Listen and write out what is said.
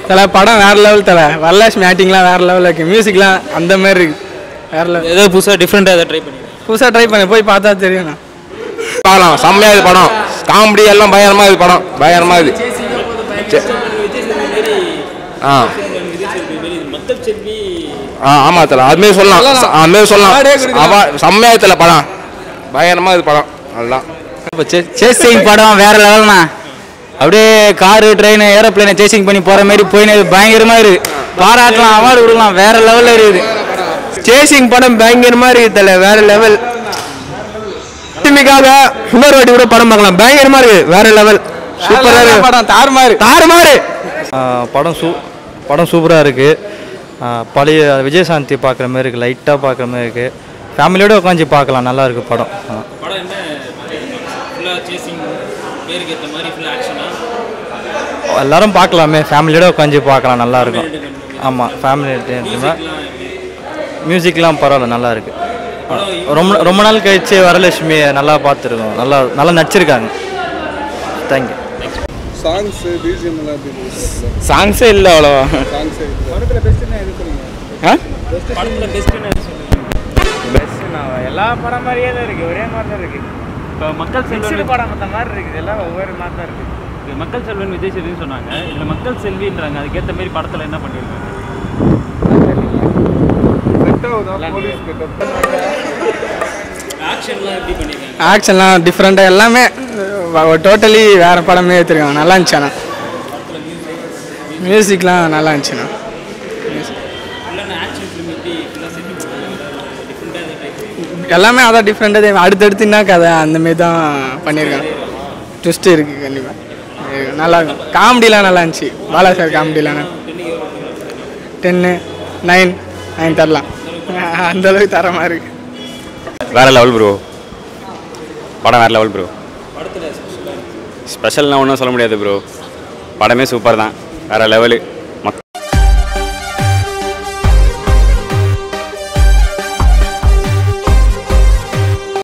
தலை படம் வேற லெவல் தலை வரலட்சுமி ஆக்டிங்லாம் வேற லெவலில் இருக்கு மியூசிக்லாம் அந்த மாதிரி இருக்கு வேற லெவல் ஏதோ புதுசாக டிஃப்ரெண்ட்டாக ஏதாவது ட்ரை பண்ணி புதுசாக ட்ரை பண்ணி போய் பார்த்தா தெரியும் பார்க்கலாம் செம்மையா இது படம் காமெடி எல்லாம் பயங்கரமா இது படம் பயங்கரமா இது சே- ஆ மக்கள் செல்வி ஆ ஆமா தல அதுமாரி சொல்லலாம் ச- அதுமாரி சொல்லலாம் அவ செம்மையா தல படம் பயங்கரமா இது படம் அதுதான் இப்போ சேசிங் படம் வேற லெவல்ண்ணா அப்படியே காரு ட்ரெயின் ஏரோப்ளேனை சேசிங் பண்ணி போற மாதிரி போயினது பயங்கரமா இருக்கு பாராட்டலாம் அவார்டு கொடுக்கலாம் வேற லெவல்ல இருக்குது சேசிங் படம் பயங்கரமா இருக்கு தல வேற லெவல் திமிக்காக இன்னொரு வாட்டி கூட படம் பார்க்கலாம் பயங்கரமா இருக்கு வேற லெவல் சூப்பரா இருக்கு படம் தாறுமாறு தாறுமாறு படம் சூ படம் சூப்பராக இருக்குது பழைய விஜயசாந்தி பார்க்குற மாதிரி இருக்குது லைட்டாக பார்க்குற மாதிரி இருக்குது ஃபேமிலியோட உட்காந்து பார்க்கலாம் நல்லா இருக்கு படம் ஆ. படம் என்ன ஃபுல்லாக சேசிங் பேருக்கு ஏற்ற மாதிரி ஃபுல்லாக ஆக்ஷனாக எல்லாரும் பார்க்கலாமே ஃபேமிலியோட உட்காந்து பார்க்கலாம் நல்லா இருக்கும் ஆமாம் ஃபேமிலி மியூசிக்லாம் பரவாயில்ல நல்லா இருக்கு ரொம்ப ரொம்ப நாள் கழிச்சு வரலட்சுமி நல்லா பார்த்துருக்கோம் நல்லா நல்லா நடிச்சிருக்காங்க தேங்க்யூ சாங்ஸ் பிஜிஎம் எல்லாம் எப்படி இருந்துச்சு? சாங்ஸே இல்லை அவ்வளோவா சாங்ஸ் ஆ படத்தில் பெஸ்ட்டுன்னு எல்லா படம் மாதிரியே தான் இருக்கு ஒரே மாதிரி தான் இருக்கு இப்போ மக்கள் செல்வன் படம் அந்த மாதிரி இருக்குது எல்லாம் ஒவ்வொரு மாதிரி தான் இருக்கு இது மக்கள் செல்வன் விஜய் செல்வின்னு சொன்னாங்க இதில் மக்கள் செல்வின்றாங்க அதுக்கேற்ற மாதிரி படத்தில் என்ன பண்ணியிருக்காங்க செட் ஆகுதா போலீஸ் கெட்டப் ஆக்ஷன்லாம் எப்படி பண்ணியிருக்காங்க ஆக்ஷன்லாம் டிஃப்ரெண்ட்டாக எல்லாமே டோட்டலி வேற படமே எடுத்துருக்காங்க நல்லா இருந்துச்சுண்ணா மியூசிக்லாம் நல்லா இருந்துச்சுண்ணா ஃபுல்லாக ஆக்ஷன் ஃபிலிம் எப்படி ஃபுல்லாக செட்டு டிஃப்ரெண்ட்டாக எதாவது ட்ரை பண்ணி எல்லாமே அதான் டிஃப்ரெண்ட்டாக அடுத்தடுத்து என்ன கதை அந்த மாரி தான் பண்ணியிருக்காங்க ட்விஸ்ட் இருக்குது கண்டிப்பாக நல்லா இருக்கும் காமெடிலாம் நல்லா இருந்துச்சு பாலா சார் காமெடிலாம் டென்னு நைன் நைன் தரலாம் அந்த அளவுக்கு தர மாதிரி இருக்கு வேற லெவல் ப்ரோ படம் வேற லெவல் ப்ரோ ஸ்பெஷல்னா ஒன்றும் சொல்ல முடியாது ப்ரோ படமே சூப்பர் தான் வேற லெவலு